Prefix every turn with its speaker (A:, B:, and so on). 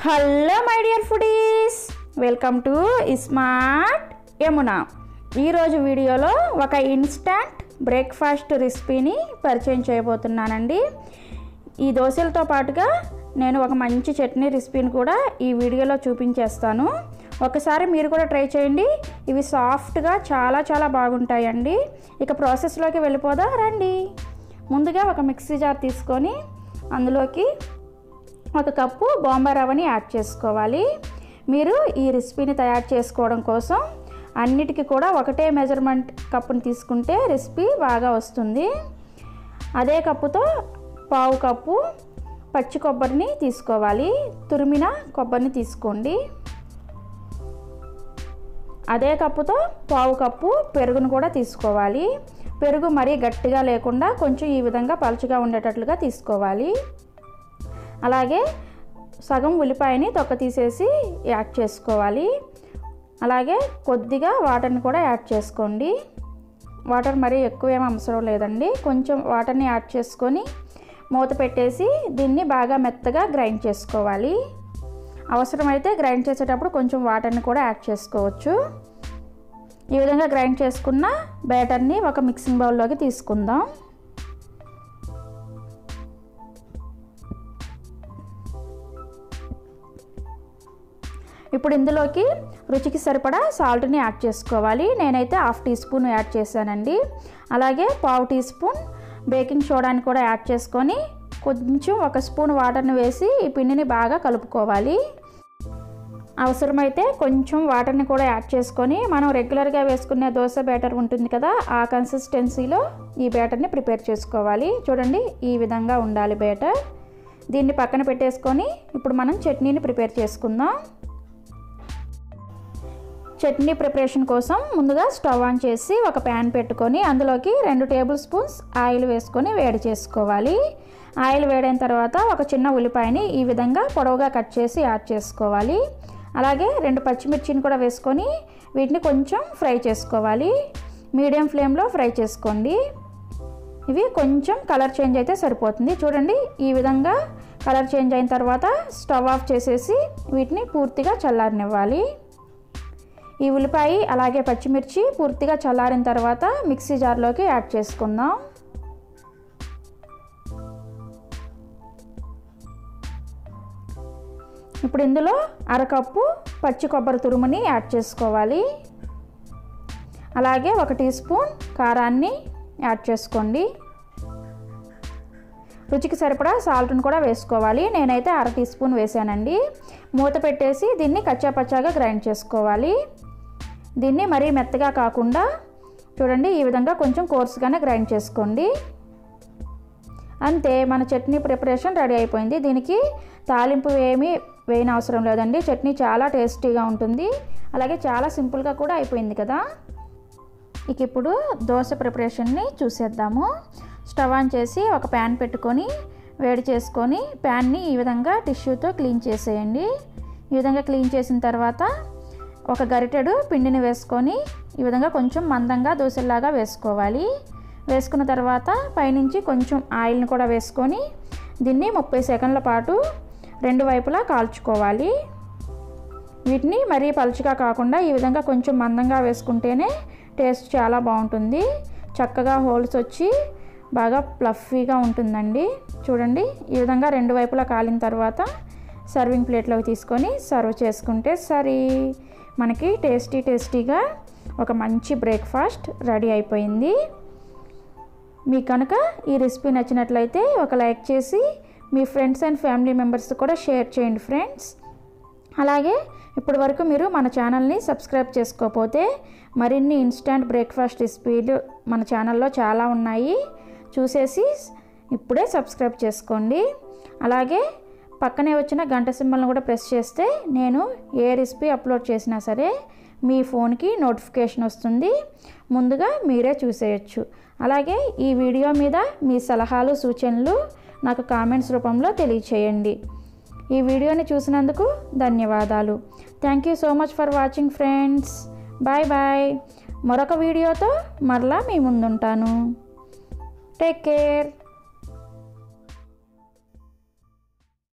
A: hello my dear foodies welcome to smart Yamuna ఈరోజు వీడియోలో ఒక ఇన్స్టంట్ బ్రేక్ఫాస్ట్ రెసిపీని పరిచయం చేయబోతున్నానండి ఈ దోశలతో పాటుగా నేను ఒక మంచి చట్నీ రెసిపీని కూడా ఈ వీడియోలో చూపించేస్తాను ఒకసారి మీరు కూడా ట్రై చేయండి ఇవి సాఫ్ట్గా చాలా చాలా బాగుంటాయండి ఇక ప్రాసెస్లోకి వెళ్ళిపోదా రండి ముందుగా ఒక మిక్సీ జార్ తీసుకొని అందులోకి ఒక కప్పు బొంబా రవ్వని యాడ్ చేసుకోవాలి మీరు ఈ రెసిపీని తయారు చేసుకోవడం కోసం అన్నిటికీ కూడా ఒకటే మెజర్మెంట్ కప్పుని తీసుకుంటే రెసిపీ బాగా వస్తుంది అదే కప్పుతో పావు కప్పు పచ్చి కొబ్బరిని తీసుకోవాలి తురిమిన కొబ్బరిని తీసుకోండి అదే కప్పుతో పావు కప్పు పెరుగును కూడా తీసుకోవాలి పెరుగు మరీ గట్టిగా లేకుండా కొంచెం ఈ విధంగా పలుచగా ఉండేటట్లుగా తీసుకోవాలి అలాగే సగం ఉల్లిపాయని తొక్క తీసేసి యాడ్ చేసుకోవాలి అలాగే కొద్దిగా వాటర్ని కూడా యాడ్ చేసుకోండి వాటర్ మరీ ఎక్కువ ఏం అవసరం లేదండి కొంచెం వాటర్ని యాడ్ చేసుకొని మూత పెట్టేసి దీన్ని బాగా మెత్తగా గ్రైండ్ చేసుకోవాలి అవసరమైతే గ్రైండ్ చేసేటప్పుడు కొంచెం వాటర్ని కూడా యాడ్ చేసుకోవచ్చు ఈ విధంగా గ్రైండ్ చేసుకున్న బ్యాటర్ని ఒక మిక్సింగ్ బౌల్లోకి తీసుకుందాం ఇప్పుడు ఇందులోకి రుచికి సరిపడా సాల్ట్ని యాడ్ చేసుకోవాలి నేనైతే హాఫ్ టీ స్పూన్ యాడ్ చేశానండి అలాగే పావు టీ స్పూన్ బేకింగ్ సోడాని కూడా యాడ్ చేసుకొని కొంచెం ఒక స్పూన్ వాటర్ని వేసి ఈ పిండిని బాగా కలుపుకోవాలి అవసరమైతే కొంచెం వాటర్ని కూడా యాడ్ చేసుకొని మనం రెగ్యులర్గా వేసుకునే దోశ బ్యాటర్ ఉంటుంది కదా ఆ కన్సిస్టెన్సీలో ఈ బ్యాటర్ని ప్రిపేర్ చేసుకోవాలి చూడండి ఈ విధంగా ఉండాలి బ్యాటర్ దీన్ని పక్కన పెట్టేసుకొని ఇప్పుడు మనం చట్నీని ప్రిపేర్ చేసుకుందాం చట్నీ ప్రిపరేషన్ కోసం ముందుగా స్టవ్ ఆన్ చేసి ఒక ప్యాన్ పెట్టుకొని అందులోకి రెండు టేబుల్ స్పూన్స్ ఆయిల్ వేసుకొని వేడి చేసుకోవాలి ఆయిల్ వేడైన తర్వాత ఒక చిన్న ఉల్లిపాయని ఈ విధంగా పొడవుగా కట్ చేసి యాడ్ చేసుకోవాలి అలాగే రెండు పచ్చిమిర్చిని కూడా వేసుకొని వీటిని కొంచెం ఫ్రై చేసుకోవాలి మీడియం ఫ్లేమ్లో ఫ్రై చేసుకోండి ఇవి కొంచెం కలర్ చేంజ్ అయితే సరిపోతుంది చూడండి ఈ విధంగా కలర్ చేంజ్ అయిన తర్వాత స్టవ్ ఆఫ్ చేసేసి వీటిని పూర్తిగా చల్లారనివ్వాలి ఈ ఉల్లిపాయ అలాగే పచ్చిమిర్చి పూర్తిగా చల్లారిన తర్వాత మిక్సీ జార్లోకి యాడ్ చేసుకుందాం ఇప్పుడు ఇందులో అరకప్పు పచ్చి కొబ్బరి తురుముని యాడ్ చేసుకోవాలి అలాగే ఒక టీ స్పూన్ కారాన్ని యాడ్ చేసుకోండి రుచికి సరిపడా సాల్ట్ని కూడా వేసుకోవాలి నేనైతే అర టీ స్పూన్ వేసానండి మూత పెట్టేసి దీన్ని కచ్చాపచ్చాగా గ్రైండ్ చేసుకోవాలి దీన్ని మరీ మెత్తగా కాకుండా చూడండి ఈ విధంగా కొంచెం కోర్సుగానే గ్రైండ్ చేసుకోండి అంతే మన చట్నీ ప్రిపరేషన్ రెడీ అయిపోయింది దీనికి తాలింపు ఏమీ వేయని అవసరం లేదండి చట్నీ చాలా టేస్టీగా ఉంటుంది అలాగే చాలా సింపుల్గా కూడా అయిపోయింది కదా ఇక ఇప్పుడు దోశ ప్రిపరేషన్ని చూసేద్దాము స్టవ్ ఆన్ చేసి ఒక ప్యాన్ పెట్టుకొని వేడి చేసుకొని ప్యాన్ని ఈ విధంగా టిష్యూతో క్లీన్ చేసేయండి ఈ విధంగా క్లీన్ చేసిన తర్వాత ఒక గరిటెడు పిండిని వేసుకొని ఈ విధంగా కొంచెం మందంగా దోశలాగా వేసుకోవాలి వేసుకున్న తర్వాత పైనుంచి కొంచెం ఆయిల్ని కూడా వేసుకొని దీన్ని ముప్పై సెకండ్ల పాటు రెండు వైపులా కాల్చుకోవాలి వీటిని మరీ పలుచగా కాకుండా ఈ విధంగా కొంచెం మందంగా వేసుకుంటేనే టేస్ట్ చాలా బాగుంటుంది చక్కగా హోల్స్ వచ్చి బాగా ప్లఫీగా ఉంటుందండి చూడండి ఈ విధంగా రెండు వైపులా కాలిన తర్వాత సర్వింగ్ ప్లేట్లోకి తీసుకొని సర్వ్ చేసుకుంటే సరే మనకి టేస్టీ టేస్టీగా ఒక మంచి బ్రేక్ఫాస్ట్ రెడీ అయిపోయింది మీకు కనుక ఈ రెసిపీ నచ్చినట్లయితే ఒక లైక్ చేసి మీ ఫ్రెండ్స్ అండ్ ఫ్యామిలీ మెంబర్స్ కూడా షేర్ చేయండి ఫ్రెండ్స్ అలాగే ఇప్పటి వరకు మీరు మన ఛానల్ని సబ్స్క్రైబ్ చేసుకోకపోతే మరిన్ని ఇన్స్టంట్ బ్రేక్ఫాస్ట్ రెసిపీలు మన ఛానల్లో చాలా ఉన్నాయి చూసేసి ఇప్పుడే సబ్స్క్రైబ్ చేసుకోండి అలాగే పక్కనే వచ్చిన గంట సింబల్ని కూడా ప్రెస్ చేస్తే నేను ఏ రెసిపీ అప్లోడ్ చేసినా సరే మీ ఫోన్కి నోటిఫికేషన్ వస్తుంది ముందుగా మీరే చూసేయచ్చు అలాగే ఈ వీడియో మీద మీ సలహాలు సూచనలు నాకు కామెంట్స్ రూపంలో తెలియచేయండి ఈ వీడియోని చూసినందుకు ధన్యవాదాలు thank you so much for watching friends bye bye మరొక వీడియోతో మరలా మీ ముందుంటాను టేక్ కేర్